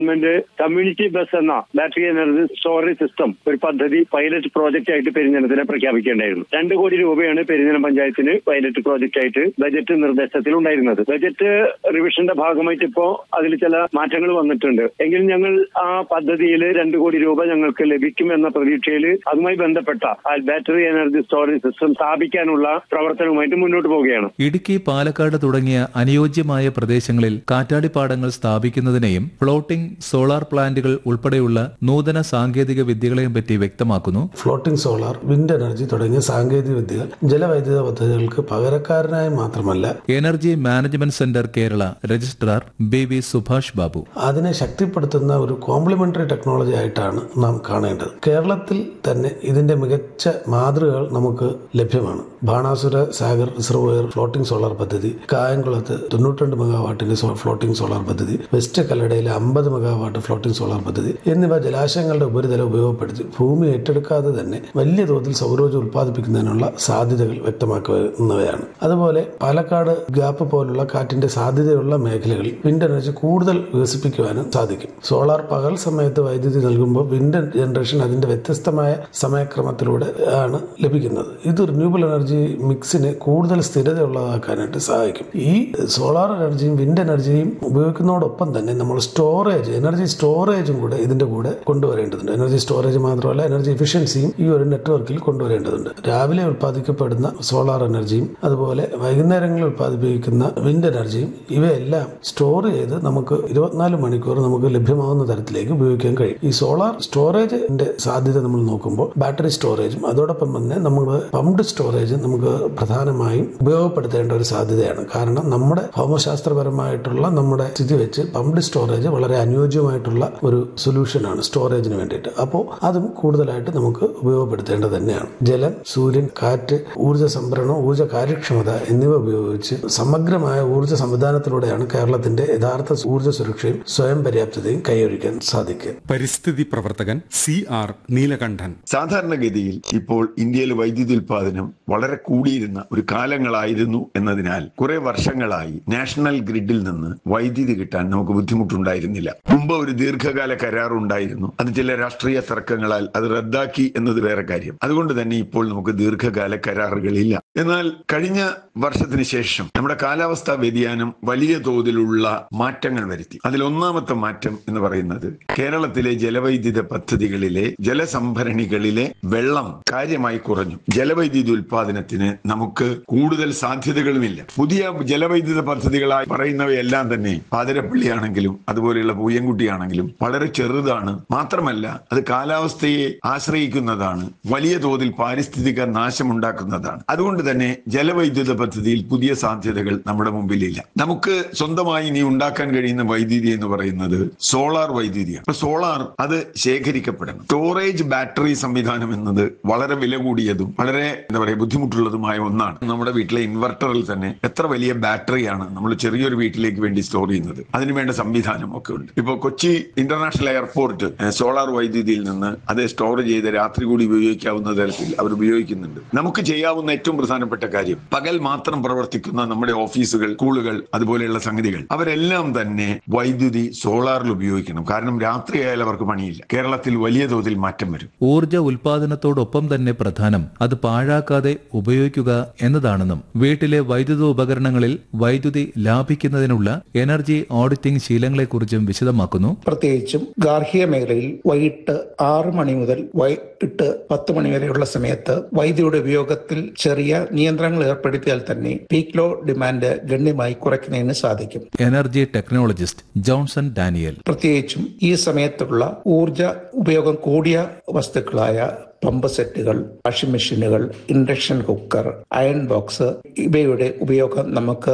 government community bus എന്ന battery energy storage system ഒരു പദ്ധതി പൈലറ്റ് പ്രോജക്റ്റ് ആയിട്ട് പെരിഞ്ഞനത്തിന് പ്രഖ്യാപിക്കേണ്ടായിരുന്നു രണ്ട് കോടി രൂപയാണ് പെരിഞ്ഞനം പഞ്ചായത്തിന് പൈലറ്റ് പ്രോജക്റ്റ് ആയിട്ട് ബജറ്റ് നിർദ്ദേശത്തിൽ ഉണ്ടായിരുന്നത് ബജറ്റ് റിവിഷന്റെ ഭാഗമായിട്ട് ഇപ്പോ അതിൽ ചില മാറ്റങ്ങൾ വന്നിട്ടുണ്ട് എങ്കിലും ഞങ്ങൾ ആ പദ്ധതിയിൽ രണ്ട് കോടി രൂപ ഞങ്ങൾക്ക് ലഭിക്കും എന്ന പ്രതീക്ഷയിൽ അതുമായി ബന്ധപ്പെട്ട ആ ബാറ്ററി എനർജി സ്റ്റോറേജ് സിസ്റ്റം സ്ഥാപിക്കാനുള്ള പ്രവർത്തനവുമായിട്ട് മുന്നോട്ട് പോവുകയാണ് ഇടുക്കി പാലക്കാട് തുടങ്ങിയ അനുയോജ്യമായ പ്രദേശങ്ങളിൽ കാറ്റാടിപ്പാടങ്ങൾ സ്ഥാപിക്കുന്നതിനെയും ഫ്ലോട്ടിംഗ് സോളാർ പ്ലാന്റുകൾ ഉൾപ്പെടെയുള്ള നൂതന സാങ്കേതിക വിദ്യകളെയും പറ്റി വ്യക്തമാക്കുന്നു ഫ്ലോട്ടിംഗ് സോളാർ വിൻഡ് എനർജി തുടങ്ങിയ സാങ്കേതിക വിദ്യകൾ ജലവൈദ്യുത പദ്ധതികൾക്ക് പകരക്കാരനായി മാത്രമല്ല energy management centre Kerala registrar B V Subhash Babu അതിനെ ശക്തിപ്പെടുത്തുന്ന ഒരു കോംപ്ലിമെന്ററി ടെക്നോളജി ആയിട്ടാണ് നാം കാണേണ്ടത് കേരളത്തിൽ തന്നെ ഇതിന്റെ മികച്ച മാതൃകകൾ നമുക്ക് ലഭ്യമാണ് Banasura Sagar reservoir floating solar പദ്ധതി കായംകുളത്ത് തൊണ്ണൂറ്റിരണ്ട് മെഗാവാട്ടിന്റെ സോ- ഫ്ലോട്ടിംഗ് സോളാർ പദ്ധതി വെസ്റ്റ് കല്ലടയിലെ അമ്പത് മെഗാവാട്ട് ഫ്ലോട്ടിംഗ് സോളാർ പദ്ധതി എന്നിവ ജലാശയങ്ങളുടെ ഉപരിതലം ഉപയോഗപ്പെടുത്തി ഭൂമി ഏറ്റെടുക്കാതെ തന്നെ വലിയ തോതിൽ സൗരോർജ്ജം ഉൽപ്പാദിപ്പിക്കുന്നതിനുള്ള സാധ്യതകൾ വ്യക്തമാക്കുന്നവയാണ് അതുപോലെ പാലക്കാട് ഗ്യാപ്പ് പോലുള്ള കാറ്റിന്റെ സാധ്യതയുള്ള മേഖലകളിൽ വിൻഡ് എനർജി കൂടുതൽ വികസിപ്പിക്കുവാനും സാധിക്കും സോളാർ പകൽ സമയത്ത് വൈദ്യുതി നൽകുമ്പോൾ വിൻഡ് ജനറേഷൻ അതിന്റെ വ്യത്യസ്തമായ സമയക്രമത്തിലൂടെ ആണ് ലഭിക്കുന്നത് ഇത് റിന്യൂവബിൾ എനർജി മിക്സിനെ കൂടുതൽ സ്ഥിരതയുള്ളതാക്കാനായിട്ട് സഹായിക്കും ഈ സോളാർ എനർജിയും വിൻഡ് എനർജിയും ഉപയോഗിക്കുന്നതോടൊപ്പം തന്നെ നമ്മൾ സ്റ്റോറേജ് എനർജി സ്റ്റോറേജും കൂടെ ഇതിന്റെ കൂടെ കൊണ്ടുവരേണ്ടതുണ്ട് എനർജി സ്റ്റോറേജ് മാത്രമല്ല എനർജി എഫിഷ്യൻസിയും ഈ ഒരു നെറ്റ്വർക്കിൽ കൊണ്ടുവരേണ്ടതുണ്ട് രാവിലെ ഉൽപ്പാദിക്കപ്പെടുന്ന സോളാർ എനർജിയും അതുപോലെ വൈകുന്നേരങ്ങളിൽ ഉൽപ്പാദിപ്പിക്കുന്ന വിൻഡ് എനർജിയും ഇവയെല്ലാം സ്റ്റോർ ചെയ്ത് നമുക്ക് ഇരുപത്തിനാല് മണിക്കൂർ നമുക്ക് ലഭ്യമാകുന്ന തരത്തിലേക്ക് ഉപയോഗിക്കാൻ കഴിയും ഈ സോളാർ സ്റ്റോറേജിന്റെ സാധ്യത നമ്മൾ നോക്കുമ്പോൾ ബാറ്ററി സ്റ്റോറേജും അതോടൊപ്പം തന്നെ നമ്മൾ പമ്പ്ഡ് സ്റ്റോറേജും നമുക്ക് പ്രധാനമായും ഉപയോഗപ്പെടുത്തേണ്ട ഒരു സാധ്യതയാണ് കാരണം നമ്മുടെ ഭൗമശാസ്ത്രപരമായിട്ടുള്ള നമ്മുടെ സ്ഥിതി വെച്ച് പമ്പ്ഡ് സ്റ്റോറേജ് വളരെ അനുയോജ്യമായിട്ടുള്ള ഒരു സൊല്യൂഷനാണ് സ്റ്റോറേജിന് വേണ്ടിയിട്ട് അപ്പോൾ അതും കൂടുതലായിട്ട് നമുക്ക് ഉപയോഗപ്പെടുത്തേണ്ടത് തന്നെയാണ് ജലം സൂര്യൻ കാറ്റ് ഊർജ്ജ സംഭരണം ഊർജ്ജ കാര്യക്ഷമത എന്നിവ ഉപയോഗിച്ച് സമഗ്രമായ ഊർജ്ജ സംവിധാനത്തിലൂടെയാണ് കേരളത്തിന്റെ യഥാർത്ഥ ഊർജ്ജ സുരക്ഷയും സ്വയം പര്യാപ്തതയും കൈവരിക്കാൻ സാധിക്കുക പരിസ്ഥിതി പ്രവർത്തകൻ സി ആർ നീലകണ്ഠൻ സാധാരണഗതിയിൽ ഇപ്പോൾ ഇന്ത്യയിൽ വൈദ്യുതി ഉൽപാദനം വളരെ കൂടിയിരുന്ന ഒരു കാലങ്ങളായിരുന്നു എന്നതിനാൽ കുറെ വർഷങ്ങളായി നാഷണൽ ഗ്രിഡിൽ നിന്ന് വൈദ്യുതി കിട്ടാൻ നമുക്ക് ബുദ്ധിമുട്ടുണ്ടായിരുന്നില്ല മുമ്പ് ഒരു ദീർഘകാല കരാർ ഉണ്ടായിരുന്നു അത് ചില രാഷ്ട്രീയ തർക്കങ്ങളാൽ അത് റദ്ദാക്കി എന്നത് വേറെ കാര്യം അതുകൊണ്ട് തന്നെ ഇപ്പോൾ നമുക്ക് ദീർഘകാല കരാറുകളില്ല എന്നാൽ കഴിഞ്ഞ വർഷത്തിന് ശേഷം നമ്മുടെ കാലാവസ്ഥാ വ്യതിയാനം വലിയ തോതിലുള്ള മാറ്റങ്ങൾ വരുത്തി അതിൽ ഒന്നാമത്തെ മാറ്റം എന്ന് പറയുന്നത് കേരളത്തിലെ ജലവൈദ്യുത പദ്ധതികളിലെ ജലസംഭരണികളിലെ വെള്ളം കാര്യമായി കുറഞ്ഞു ജലവൈദ്യുതി ഉൽപാദനത്തിന് നമുക്ക് കൂടുതൽ സാധ്യതകളുമില്ല പുതിയ ജലവൈദ്യുത പദ്ധതികളായി പറയുന്നവയെല്ലാം തന്നെ പാതിരപ്പള്ളിയാണെങ്കിലും അതുപോലെയുള്ള പൂയംകുട്ടിയാണെങ്കിലും വളരെ ചെറുതാണ് മാത്രമല്ല അത് കാലാവസ്ഥയെ ആശ്രയിക്കുന്നതാണ് വലിയ തോതിൽ പാരിസ്ഥിതിക നാശമുണ്ടാക്കുന്നതാണ് അതുകൊണ്ട് തന്നെ ജലവൈദ്യുത പദ്ധതിയിൽ പുതിയ സാധ്യതകൾ നമ്മുടെ മുമ്പിലില്ല നമുക്ക് സ്വന്തമായി ഇനി ഉണ്ടാക്കാൻ കഴിയുന്ന വൈദ്യുതി എന്ന് പറയുന്നത് സോളാർ വൈദ്യുതിയാണ് അപ്പൊ സോളാർ അത് ശേഖരിക്കപ്പെടണം സ്റ്റോറേജ് ബാറ്ററി സംവിധാനം എന്നത് വളരെ വില കൂടിയതും വളരെ എന്താ പറയുക ബുദ്ധിമുട്ടുള്ളതുമായ ഒന്നാണ് നമ്മുടെ വീട്ടിലെ ഇൻവെർട്ടറിൽ തന്നെ എത്ര വലിയ ബാറ്ററിയാണ് നമ്മൾ ചെറിയൊരു വീട്ടിലേക്ക് വേണ്ടി സ്റ്റോർ ചെയ്യുന്നത് അതിന് വേണ്ട സംവിധാനം ഒക്കെ ഉണ്ട് ഇപ്പോൾ കൊച്ചി ഇന്റർനാഷണൽ എയർപോർട്ട് സോളാർ വൈദ്യുതിയിൽ നിന്ന് അത് സ്റ്റോർ ചെയ്ത് രാത്രി കൂടി ഉപയോഗിക്കാവുന്ന തരത്തിൽ അവർ ഉപയോഗിക്കുന്നുണ്ട് നമുക്ക് ചെയ്യാവുന്ന ഏറ്റവും പ്രധാനപ്പെട്ട കാര്യം പകൽ മാത്രം പ്രവർത്തിക്കുന്ന നമ്മുടെ ഓഫീസുകൾ സ്കൂളുകൾ അതുപോലെയുള്ള സംഗതികൾ അവരെല്ലാം തന്നെ വൈദ്യുതി സോളാറിൽ ഉപയോഗിക്കണം കാരണം രാത്രിയായാൽ അവർക്ക് പണിയില്ല കേരളത്തിൽ വലിയ തോതിൽ മാറ്റം വരും ഊർജ ഉൽപാദനത്തോടൊപ്പം തന്നെ പ്രധാനം അത് പാഴാക്കാതെ ഉപയോഗിക്കുക എന്നതാണെന്നും വീട്ടിലെ വൈദ്യുത ഉപകരണങ്ങളിൽ വൈദ്യുതി ലാഭിക്കുന്നതിനുള്ള എനർജി ഓഡിറ്റിംഗ് ശീലങ്ങളെക്കുറിച്ചും വിശദമാക്കുന്നു പ്രത്യേകിച്ചും ഗാർഹിക മേഖലയിൽ വൈകിട്ട് ആറ് മണി മുതൽ വൈകിട്ട് പത്ത് മണി വരെയുള്ള സമയത്ത് വൈദ്യുതിയുടെ ഉപയോഗത്തിൽ ചെറിയ നിയന്ത്രണങ്ങൾ ഏർപ്പെടുത്തിയാൽ തന്നെ പീക്ക് ലോ ഡിമാൻഡ് ഗണ്യമായി കുറയ്ക്കുന്നതിന് സാധിക്കും എനർജി ടെക്നോളജിസ്റ്റ് ജോൺസൺ ഡാനിയൽ പ്രത്യേകിച്ചും ഈ സമയത്തുള്ള ഊർജ ഉപയോഗം കൂടിയ വസ്തുക്കളായ പമ്പ് സെറ്റുകൾ വാഷിംഗ് മെഷീനുകൾ ഇൻഡക്ഷൻ കുക്കർ അയൺ ബോക്സ് ഇവയുടെ ഉപയോഗം നമുക്ക്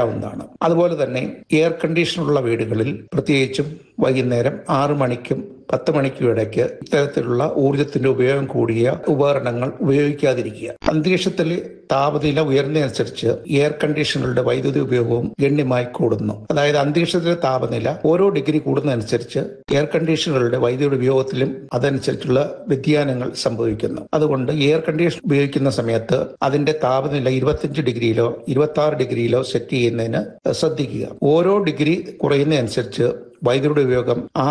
നിയന്ത്രിക്കാവുന്നതാണ് അതുപോലെ തന്നെ എയർ കണ്ടീഷനുള്ള വീടുകളിൽ പ്രത്യേകിച്ചും വൈകുന്നേരം ആറു മണിക്കും പത്ത് മണിക്കും ഇടയ്ക്ക് ഇത്തരത്തിലുള്ള ഊർജത്തിന്റെ ഉപയോഗം കൂടിയ ഉപകരണങ്ങൾ ഉപയോഗിക്കാതിരിക്കുക അന്തരീക്ഷത്തിലെ താപനില ഉയർന്നതനുസരിച്ച് എയർ കണ്ടീഷണറുടെ വൈദ്യുതി ഉപയോഗവും ഗണ്യമായി കൂടുന്നു അതായത് അന്തരീക്ഷത്തിലെ താപനില ഓരോ ഡിഗ്രി കൂടുന്നതനുസരിച്ച് എയർ കണ്ടീഷണറുടെ വൈദ്യുതി ഉപയോഗത്തിലും അതനുസരിച്ചുള്ള വ്യതിയാനങ്ങൾ സംഭവിക്കുന്നു അതുകൊണ്ട് എയർ കണ്ടീഷൻ ഉപയോഗിക്കുന്ന സമയത്ത് അതിന്റെ താപനില ഇരുപത്തിയഞ്ച് ഡിഗ്രിയിലോ ഇരുപത്തി ആറ് ഡിഗ്രിയിലോ സെറ്റ് ചെയ്യുന്നതിന് ശ്രദ്ധിക്കുക ഓരോ ഡിഗ്രി കുറയുന്നതനുസരിച്ച് വൈദ്യുതിയുടെ ഉപയോഗം ആ